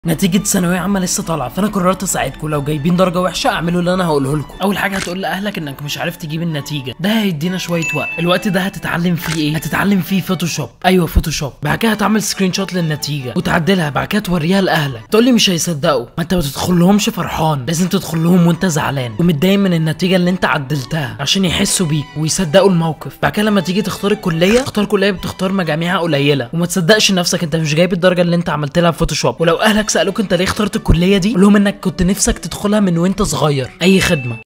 نتيجة ثانوية عامة لسه طالعة فأنا قررت أساعدكم لو جايبين درجة وحشة اعملوا اللي أنا هقوله لكم أول حاجة هتقول لأهلك إنك مش عارف تجيب النتيجة ده هيدينا شوية وقت الوقت ده هتتعلم فيه إيه هتتعلم فيه فوتوشوب أيوه فوتوشوب بعد كده هتعمل سكرين شوت للنتيجة وتعدلها بعد كده توريها لأهلك تقول لي مش هيصدقوا ما أنت ما تدخلهمش فرحان لازم تدخل لهم وأنت زعلان ومتضايق من النتيجة اللي أنت عدلتها عشان يحسوا بيك ويصدقوا الموقف بعد كده لما تيجي تختار الكلية تختار كلية بتختار مجاميعها قليلة وما تصدقش نفسك أنت مش جايب الدرجة اللي أنت عملت لها في فوتوشوب ولو أهلك سألوك أنت ليه اخترت الكلية دي قول لهم إنك كنت نفسك تدخلها من وأنت صغير أي خدمة